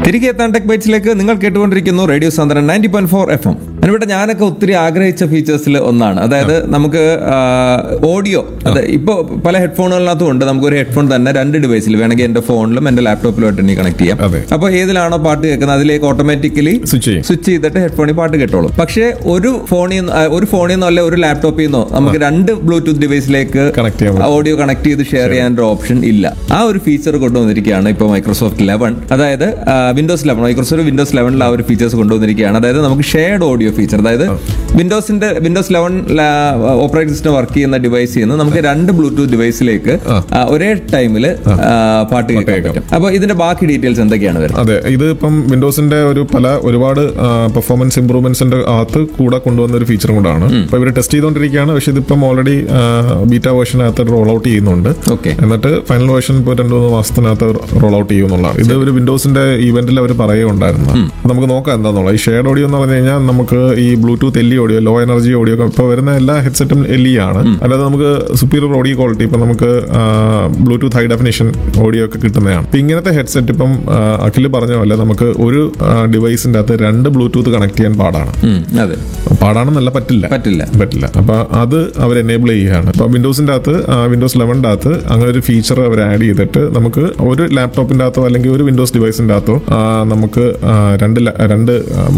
തിരികെ എത്താൻ ടെക് ബൈറ്റ്സിലേക്ക് നിങ്ങൾ കേട്ടുകൊണ്ടിരിക്കുന്നു റേഡിയോ സാന്ദ്രൻ ninety point four F M ഇവിടെ ഞാനൊക്കെ ഒത്തിരി ആഗ്രഹിച്ച ഫീച്ചേഴ്സിൽ ഒന്നാണ് അതായത് നമുക്ക് ഓഡിയോ അതെ ഇപ്പോൾ പല ഹെഡ്ഫോണുകളിനകത്തും ഉണ്ട് നമുക്ക് ഒരു ഹെഡ്ഫോൺ തന്നെ രണ്ട് ഡിവൈസിൽ വേണമെങ്കിൽ എന്റെ ഫോണിലും എന്റെ ലാപ്ടോപ്പിലുമായിട്ട് എനിക്ക് കണക്ട് ചെയ്യാം അതെ. അപ്പോൾ ഏതിലാണോ പാട്ട് കേൾക്കുന്നത് അതിലേക്ക് ഓട്ടോമാറ്റിക്കലി സ്വിച്ച് ചെയ്യും സ്വിച്ച് ചെയ്തിട്ട് ഹെഡ്ഫോണിൽ പാട്ട് കേട്ടോളും പക്ഷേ ഒരു ഫോണിൽ നിന്ന് ആ, ഒരു ഫോണിൽ നിന്നോ അല്ലെ ഒരു ലാപ്ടോപ്പിൽ നിന്നോ നമുക്ക് രണ്ട് ബ്ലൂടൂത്ത് ഡിവൈസിലേക്ക് Connect ചെയ്യാൻ പറ്റും. ഓഡിയോ കണക്ട് ചെയ്ത് ഷെയർ ചെയ്യാൻ ഒരു ഓപ്ഷൻ ഇല്ല ആ ഒരു ഫീച്ചർ കൊണ്ടുവന്നിരിക്കുകയാണ് ഇപ്പോൾ മൈക്രോസോഫ്റ്റ് ലെവൻ അതായത് വിൻഡോസ് ലെവൻ മൈക്രോസോഫ്റ്റ് വിൻഡോസ് ലെവനിൽ ആ ഒരു ഫീച്ചേഴ്സ് കൊണ്ടുവന്നിരിക്കുകയാണ് അതായത് നമുക്ക് ഷെയർഡ് ഓഡിയോ ഫീച്ചർ അതായത് വിൻഡോസിന്റെ Windows eleven operating system work ചെയ്യുന്ന ഡിവൈസിൽ നിന്ന് നമുക്ക് രണ്ട് ബ്ലൂടൂത്ത് ഡിവൈസിലേക്ക് ആ, ഒരേ ടൈമിൽ പാട്ട് കേൾക്കാൻ പറ്റും അപ്പോൾ ഇതിന്റെ ബാക്കി ഡീറ്റെയിൽസ് എന്തൊക്കെയാണ് വരുന്നത് അതെ ഇത് ഇപ്പം വിൻഡോസിന്റെ ഒരു പല ഒരുപാട് പെർഫോമൻസ് ഇംപ്രൂവ്മെന്റ്സിന്റെ അകത്ത് കൂടെ കൊണ്ടുവന്ന ഒരു ഫീച്ചറും കൂടാണ് ഇപ്പൊ ഇവർ ടെസ്റ്റ് ചെയ്തുകൊണ്ടിരിക്കുകയാണ് പക്ഷെ ഇതിപ്പം ഓൾറെഡി ബീറ്റ വേർഷനകത്ത് റോൾ ഔട്ട് ചെയ്യുന്നുണ്ട് ഓക്കെ എന്നിട്ട് ഫൈനൽ വേർഷൻ ഇപ്പോൾ രണ്ടു മൂന്ന് മാസത്തിനകത്ത് റോൾ ഔട്ട് ചെയ്യുന്നുള്ളതാണ് ഇത് ഒരു വിൻഡോസിന്റെ ഈവന്റിൽ അവർ പറയുണ്ടായിരുന്നു നമുക്ക് നോക്കാം എന്താണെന്നുള്ളത് ഈ ഷെയർഡ് ഓഡിയോ എന്ന് പറഞ്ഞു കഴിഞ്ഞാൽ നമുക്ക് ഈ Bluetooth L audio low energy audio ഇപ്പോൾ വരുന്ന എല്ലാ ഹെഡ്സെറ്റും എൽ ഇ ആണ് അല്ലാതെ നമുക്ക് സുപ്പീരിയർ ഓഡിയോ ക്വാളിറ്റി ഇപ്പം നമുക്ക് ബ്ലൂടൂത്ത് ഹൈ ഡെഫിനിഷൻ ഓഡിയോ ഒക്കെ കിട്ടുന്നതാണ് ഇപ്പം ഇങ്ങനത്തെ ഹെഡ്സെറ്റ് ഇപ്പം ആ, അഖില് പറഞ്ഞ പോലെ നമുക്ക് ഒരു ഡിവൈസിന്റെ അകത്ത് രണ്ട് ബ്ലൂടൂത്ത് കണക്ട് ചെയ്യാൻ പാടാണ് ഉം, അതെ പാടാണെന്നല്ല പറ്റില്ല പറ്റില്ല പറ്റില്ല അപ്പൊ അത് അവർ എനേബിൾ ചെയ്യുകയാണ് അപ്പൊ വിൻഡോസിന്റെ അകത്ത് വിൻഡോസ് ലെവന്റെ അകത്ത് അങ്ങനെ ഒരു ഫീച്ചർ അവർ ആഡ് ചെയ്തിട്ട് നമുക്ക് ഒരു ലാപ്ടോപ്പിന്റെ അകത്തോ അല്ലെങ്കിൽ ഒരു വിൻഡോസ് ഡിവൈസിന്റെ അകത്തോ ആ, നമുക്ക് ആ, രണ്ട് ല- രണ്ട്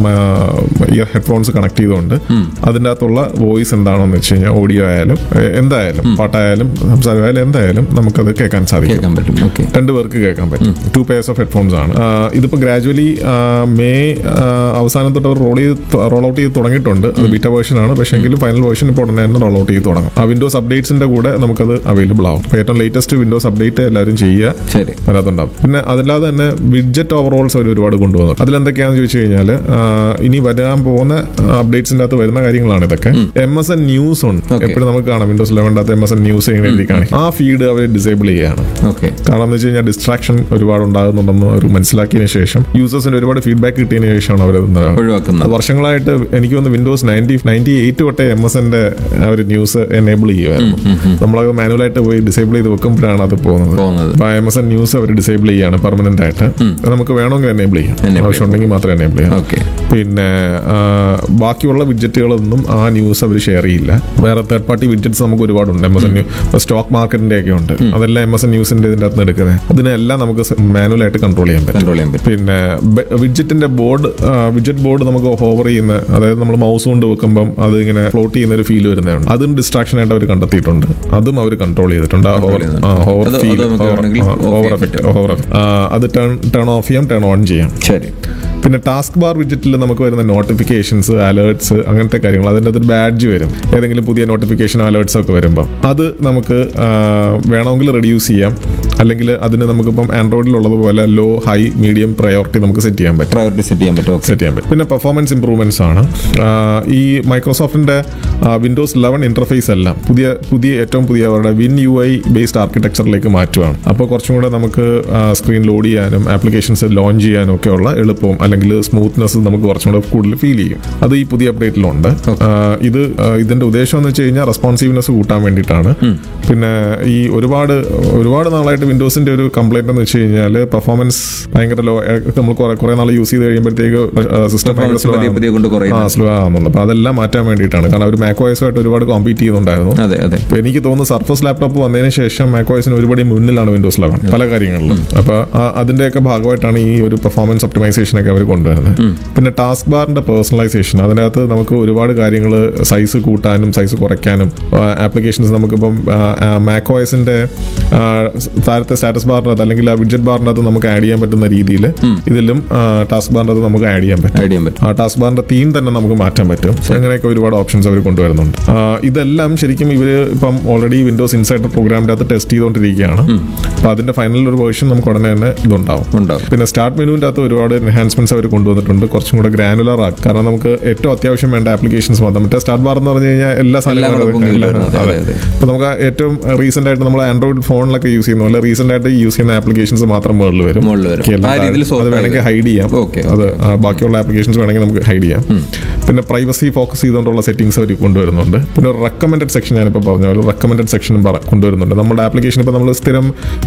ഇയർ ഹെഡ്ഫോൺസ് കണക്ട് ചെയ്തുകൊണ്ട് അതിന്റെ അകത്തുള്ള വോയിസ് എന്താണെന്ന് വെച്ച് കഴിഞ്ഞാൽ ഓഡിയോ ആയാലും എ, എന്തായാലും പാട്ടായാലും സംസാരമായാലും എന്തായാലും നമുക്കത് കേൾക്കാൻ സാധിക്കും കേൾക്കാൻ പറ്റും ഓക്കെ രണ്ട് പേർക്ക് കേൾക്കാൻ പറ്റും ടു പേഴ്സ് ഓഫ് ഹെഡ്ഫോൺസ് ആണ് ആ, ഇതിപ്പോ ഗ്രാജുവലി മെയ് ആ, അവസാനം തൊട്ട് അവർ റോൾ ചെയ്ത് റോൾ ഔട്ട് ചെയ്ത് തുടങ്ങിയിട്ടുണ്ട് അത് ബീറ്റ വേർഷൻ ആണ് പക്ഷേ എങ്കിലും ഫൈനൽ വേർഷൻ ഇപ്പോൾ ഉടനെ തന്നെ റോൾ ഔട്ട് ചെയ്ത് തുടങ്ങും ആ വിൻഡോസ് അപ്ഡേറ്റ്സിന്റെ കൂടെ നമുക്കത് അവൈലബിൾ ആവും അപ്പോൾ ഏറ്റവും ലേറ്റസ്റ്റ് വിൻഡോസ് അപ്ഡേറ്റ് എല്ലാവരും ചെയ്യുക ശരി അതിനകത്തുണ്ടാവും പിന്നെ അതല്ലാതെ തന്നെ വിഡ്ജറ്റ് ഓവറോൾസ് അവർ ഒരുപാട് കൊണ്ടുവന്നു അതിലെന്തൊക്കെയാണെന്ന് ചോദിച്ചു കഴിഞ്ഞാൽ ഇനി വരാൻ പോകുന്ന അപ്ഡേറ്റ്സിന്റെ അകത്ത് വരുന്ന കാര്യങ്ങളാണ് ഇതൊക്കെ എം എസ് എൻ ന്യൂസ് ഉണ്ട് Okay. എപ്പോഴും നമുക്ക് കാണാം വിൻഡോസ് ലെവൻ്റെ അകത്ത് എം എസ് എൻ ന്യൂസ് ഇങ്ങനെ എഴുതി കാണിക്കും ആ ഫീഡ് അവർ ഡിസേബിൾ ചെയ്യുകയാണ് ഓക്കെ കാരണം എന്ന് വെച്ച് കഴിഞ്ഞാൽ ഡിസ്ട്രാക്ഷൻ ഒരുപാട് ഉണ്ടാകുന്നുണ്ടെന്ന് അവർ മനസ്സിലാക്കിയതിനു ശേഷം യൂസേഴ്സിന് ഒരുപാട് ഫീഡ്ബാക്ക് കിട്ടിയതിനു ശേഷമാണ് അവർ ഒഴിവാക്കുന്നത് വർഷങ്ങളായിട്ട് എനിക്ക് തോന്നുന്നു വിൻഡോസ് നയൻറ്റി നയൻറ്റി എയ്റ്റ് തൊട്ടേ എം എസ് എൻ്റെ ഒരു ന്യൂസ് എനേബിൾ ചെയ്യുമായിരുന്നു നമ്മളത് മാനുവലായിട്ട് പോയി ഡിസേബിൾ ചെയ്ത് വെക്കുമ്പോഴാണ് അത് പോകുന്നത് പോകുന്നത് അപ്പൊ എം എസ് എൻ ന്യൂസ് അവർ ഡിസേബിൾ ചെയ്യാണ് പെർമനന്റ് ആയിട്ട് അത് നമുക്ക് വേണമെങ്കിൽ എനേബിൾ ചെയ്യാം Enable ആവശ്യമുണ്ടെങ്കിൽ മാത്രം എനേബിൾ ചെയ്യാം ഓക്കെ പിന്നെ ആ, ബാക്കിയുള്ള വിഡ്ജറ്റുകളൊന്നും ആ ന്യൂസ് അവർ ഷെയർ ചെയ്യില്ല വേറെ തേർഡ് പാർട്ടി വിഡ്ജറ്റ്സ് നമുക്ക് ഒരുപാടുണ്ട് എം എസ് എൻ സ്റ്റോക്ക് മാർക്കറ്റിന്റെ ഒക്കെ ഉണ്ട് അതെല്ലാം എം എസ് എൻ ന്യൂസിന്റെ ഇതിന്റെ അകത്ത് എടുക്കുന്നത് അതിനെല്ലാം നമുക്ക് മാനുവലായിട്ട് കൺട്രോൾ ചെയ്യാൻ പറ്റും കൺട്രോൾ ചെയ്യാൻ പറ്റും പിന്നെ വിഡ്ജറ്റിന്റെ ബോർഡ് വിഡ്ജറ്റ് ബോർഡ് നമുക്ക് ഹോവർ ചെയ്യുന്ന അതായത് നമ്മൾ മൗസ് കൊണ്ട് വെക്കുമ്പം അത് ഇങ്ങനെ ഫ്ലോട്ട് ചെയ്യുന്ന ഒരു ഫീൽ വരുന്നതാണ് അതും ഡിസ്ട്രാക്ഷൻ ആയിട്ട് അവർ കണ്ടെത്തിയിട്ടുണ്ട് അതും അവർ കൺട്രോൾ ചെയ്തിട്ടുണ്ട് ആ ഹോവർ ചെയ്യുന്നുണ്ട്. ആ ഹോവർ അത് ഫീൽ അത് നമുക്ക് വേണമെങ്കിൽ off ഹോവർ ചെയ്യാൻ എഫക്റ്റ് ഹോവർ അത് ടേൺ ടേൺ ഓഫ് ചെയ്യാം ടേൺ ഓൺ ചെയ്യാം ശരി പിന്നെ ടാസ്ക് ബാർ വിഡ്ജറ്റിൽ നമുക്ക് വരുന്ന നോട്ടിഫിക്കേഷൻസ് അലേർട്സ് അങ്ങനത്തെ കാര്യങ്ങൾ അതിൻ്റെ അകത്ത് ബാഡ്ജ് വരും ഏതെങ്കിലും പുതിയ നോട്ടിഫിക്കേഷൻ അലേർട്സ് ഒക്കെ വരുമ്പോൾ അത് നമുക്ക് ആ, വേണമെങ്കിൽ റെഡ്യൂസ് ചെയ്യാം അല്ലെങ്കിൽ അതിന് നമുക്കിപ്പം ആൻഡ്രോയിഡിലുള്ളതുപോലെ ലോ ഹൈ മീഡിയം പ്രയോറിറ്റി നമുക്ക് സെറ്റ് ചെയ്യാൻ പറ്റും പ്രയോറിറ്റി സെറ്റ് ചെയ്യാൻ പറ്റും ഓക്കെ സെറ്റ് ചെയ്യാൻ പറ്റും പിന്നെ പെർഫോമൻസ് ഇംപ്രൂവ്മെന്റ്സ് ആണ് ആ, ഈ മൈക്രോസോഫ്റ്റിന്റെ വിൻഡോസ് ലെവൻ ഇന്റർഫേസ് എല്ലാം പുതിയ പുതിയ ഏറ്റവും പുതിയ അവരുടെ വിൻ യു ഐ ബേസ്ഡ് ആർക്കിടെക്ചറിലേക്ക് മാറ്റുകയാണ് അപ്പോൾ കുറച്ചും കൂടെ നമുക്ക് സ്ക്രീൻ ലോഡ് ചെയ്യാനും ആപ്ലിക്കേഷൻസ് ലോഞ്ച് ചെയ്യാനും ഒക്കെ ഉള്ള എളുപ്പവും അല്ലെങ്കിൽ സ്മൂത്ത്നെസ് നമുക്ക് കുറച്ചും കൂടെ കൂടുതൽ ഫീൽ ചെയ്യും അത് ഈ പുതിയ അപ്ഡേറ്റിലുണ്ട് ആ, ഇത് ആ, ഇതിന്റെ ഉദ്ദേശം എന്ന് വെച്ച് കഴിഞ്ഞാൽ റെസ്പോൺസീവ്നെസ് കൂട്ടാൻ വേണ്ടിയിട്ടാണ് പിന്നെ ഈ ഒരുപാട് ഒരുപാട് നാളായിട്ട് വിൻഡോസിന്റെ ഒരു കംപ്ലൈന്റ് എന്ന് വെച്ച് കഴിഞ്ഞാൽ പെർഫോമൻസ് ഭയങ്കര ലോ നമ്മൾ കുറെ കുറെ നാൾ യൂസ് ചെയ്ത് കഴിയുമ്പോഴത്തേക്ക് സിസ്റ്റം ഭയങ്കര സ്ലോ പതിയെ പതിയെ കൊണ്ട് കുറയും ആ സ്ലോ ആവുന്നുണ്ട് അപ്പൊ അതെല്ലാം മാറ്റാൻ വേണ്ടിയിട്ടാണ് കാരണം അവർ മാക്കോയസുമായിട്ട് ഒരുപാട് കോമ്പീറ്റ് ചെയ്യുന്നുണ്ടായിരുന്നു അതെ അതെ അപ്പൊ എനിക്ക് തോന്നുന്നു സർഫസ് ലാപ്ടോപ്പ് വന്നതിന് ശേഷം മാക്കോയസിന് ഒരുപാട് മുന്നിലാണ് വിൻഡോസ് ലെവൻ പല കാര്യങ്ങളിലും അപ്പൊ ആ- അതിന്റെയൊക്കെ ഭാഗമായിട്ടാണ് ഈ ഒരു പെർഫോമൻസ് ഒപ്റ്റിമൈസേഷൻ ഒക്കെ അവർ കൊണ്ടുവരുന്നത് പിന്നെ ടാസ്ക് ബാറിന്റെ പേഴ്സണലൈസേഷൻ അതിനകത്ത് നമുക്ക് ഒരുപാട് കാര്യങ്ങൾ സൈസ് കൂട്ടാനും സൈസ് കുറയ്ക്കാനും ആപ്ലിക്കേഷൻസ് നമുക്കിപ്പം മാക്കോയസിന്റെ താഴത്തെ സ്റ്റാറ്റസ് ബാറിനകത്ത് അല്ലെങ്കിൽ ആ വിഡ്ജറ്റ് ബാറിനകത്ത് നമുക്ക് ആഡ് ചെയ്യാൻ പറ്റുന്ന രീതിയിൽ ഇതിലും ടാസ്ക് ബാറിനകത്ത് നമുക്ക് ആഡ് ചെയ്യാൻ പറ്റും ആഡ് ചെയ്യാൻ പറ്റും ആ ടാസ്ക് ബാറിന്റെ തീം തന്നെ നമുക്ക് മാറ്റാൻ പറ്റും അങ്ങനെയൊക്കെ ഒരുപാട് ഓപ്ഷൻസ് അവർ കൊണ്ടുവരുന്നുണ്ട് ആ, ഇതെല്ലാം ശരിക്കും ഇവര് ഇപ്പം ഓൾറെഡി വിൻഡോസ് ഇൻസൈഡർ പ്രോഗ്രാമിന്റെ അകത്ത് ടെസ്റ്റ് ചെയ്തുകൊണ്ടിരിക്കുകയാണ് അപ്പൊ അതിന്റെ ഫൈനൽ ഒരു വേർഷൻ നമുക്ക് ഉടനെ തന്നെ ഇതുണ്ടാവും ഉണ്ടാവും പിന്നെ സ്റ്റാർട്ട് മെനുവിന്റെ അകത്ത് ഒരുപാട് എൻഹാൻസ്മെന്റ്സ് അവർ കൊണ്ടുവന്നിട്ടുണ്ട് കുറച്ചും കൂടെ ഗ്രാനുലർ ആക്കും കാരണം നമുക്ക് ഏറ്റവും അത്യാവശ്യം വേണ്ട ആപ്ലിക്കേഷൻസ് മാത്രം മറ്റേ സ്റ്റാർട്ട് ബാർ എന്ന് പറഞ്ഞു കഴിഞ്ഞാൽ എല്ലാ എല്ലാവർക്കും സാധനങ്ങളും ഇതിൽ വരുന്നത്. അതെ, അതെ. ഇപ്പൊ നമുക്ക് ആ ഏറ്റവും റീസെന്റ് ആയിട്ട് നമ്മൾ ആൻഡ്രോയിഡ് ഫോണിലൊക്കെ യൂസ് ചെയ്യുന്ന പോലെ റീസെന്റ് ആയിട്ട് യൂസ് ചെയ്യുന്ന ആപ്ലിക്കേഷൻസ് മാത്രം മുകളിൽ വരും മുകളിൽ വരും. ബാക്കി എല്ലാം ആ രീതിയിൽ താഴെ- sort അത് വേണമെങ്കിൽ ചെയ്ത്. ഹൈഡ് ചെയ്യാം Okay. അത് ആ, ബാക്കിയുള്ള ആപ്ലിക്കേഷൻസ് വേണമെങ്കിൽ നമുക്ക് ഹൈഡ് ചെയ്യാം പിന്നെ പ്രൈവസി ഫോക്കസ് ചെയ്തുകൊണ്ടുള്ള സെറ്റിംഗ്സ് അവർ കൊണ്ടുവരുന്നുണ്ട് പിന്നെ റെക്കമെൻഡഡ് സെക്ഷൻ ഞാനിപ്പോൾ പറഞ്ഞ പോലെ റെക്കമെൻഡഡ് സെക്ഷനും കൊണ്ടുവരുന്നുണ്ട് നമ്മുടെ ആപ്ലിക്കേഷൻ ഇപ്പോൾ നമ്മൾ സ്ഥിരം